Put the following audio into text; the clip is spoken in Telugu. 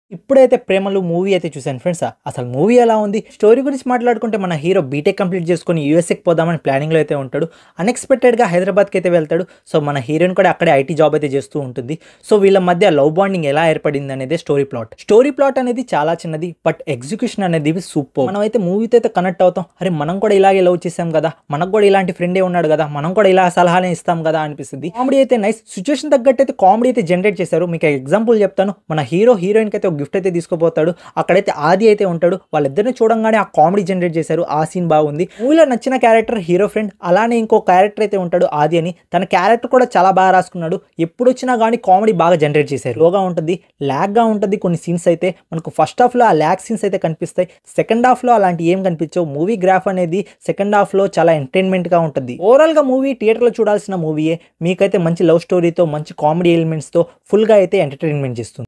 ఇప్పుడైతే ప్రేమలు మూవీ అయితే చూశాను ఫ్రెండ్స్ అసలు మూవీ ఎలా ఉంది స్టోరీ గురించి మాట్లాడుకుంటే మన హీరో బీటెక్ కంప్లీట్ చేసుకొని యూఎస్ఏకి పోదామని ప్లానింగ్లో అయితే ఉంటాడు అన్ఎక్స్పెక్టెడ్గా హైదరాబాద్కి అయితే వెళ్తాడు సో మన హీరోయిన్ కూడా అక్కడే ఐటీ జాబ్ అయితే చేస్తూ ఉంటుంది సో వీళ్ళ మధ్య లవ్ బాండింగ్ ఎలా ఏర్పడింది అనేది స్టోరీ ప్లాట్ స్టోరీ ప్లాట్ అనేది చాలా చిన్నది బట్ ఎగ్జిక్యూషన్ అనేది సూపర్ మనం అయితే మూవీతో అయితే కనెక్ట్ అవుతాం అరే మనం కూడా ఇలాగే లవ్ చేసాం కదా మనకు కూడా ఇలాంటి ఫ్రెండే ఉన్నాడు కదా మనం కూడా ఇలా సలహాలే ఇస్తాం కదా అనిపిస్తుంది కామెడీ అయితే నైస్ సిచ్యువేషన్ తగ్గట్టు అయితే కామెడీ అయితే జనరేట్ చేశారు మీకు ఎగ్జాంపుల్ చెప్తాను మన హీరో హీరోయిన్కి అయితే ఒక గిఫ్ట్ అయితే తీసుకుపోతాడు అక్కడైతే ఆది అయితే ఉంటాడు వాళ్ళిద్దరిని చూడంగానే ఆ కామెడీ జనరేట్ చేశారు ఆ సీన్ బాగుంది మూవీలో నచ్చిన క్యారెక్టర్ హీరో ఫ్రెండ్ అలానే ఇంకో క్యారెక్టర్ అయితే ఉంటాడు ఆది అని తన క్యారెక్టర్ కూడా చాలా బాగా రాసుకున్నాడు ఎప్పుడు వచ్చినా కానీ కామెడీ బాగా జనరేట్ చేశారు లోగా ఉంటుంది ల్యాగ్గా ఉంటుంది కొన్ని సీన్స్ అయితే మనకు ఫస్ట్ హాఫ్లో ఆ ల్యాగ్ సీన్స్ అయితే కనిపిస్తాయి సెకండ్ హాఫ్లో అలాంటి ఏం కనిపించవు మూవీ గ్రాఫ్ అనేది సెకండ్ హాఫ్లో చాలా ఎంటర్టైన్మెంట్గా ఉంటుంది ఓవరాల్గా మూవీ థియేటర్లో చూడాల్సిన మూవీయే మీకైతే మంచి లవ్ స్టోరీతో మంచి కామెడీ ఎలిమెంట్స్తో ఫుల్గా అయితే ఎంటర్టైన్మెంట్ చేస్తుంది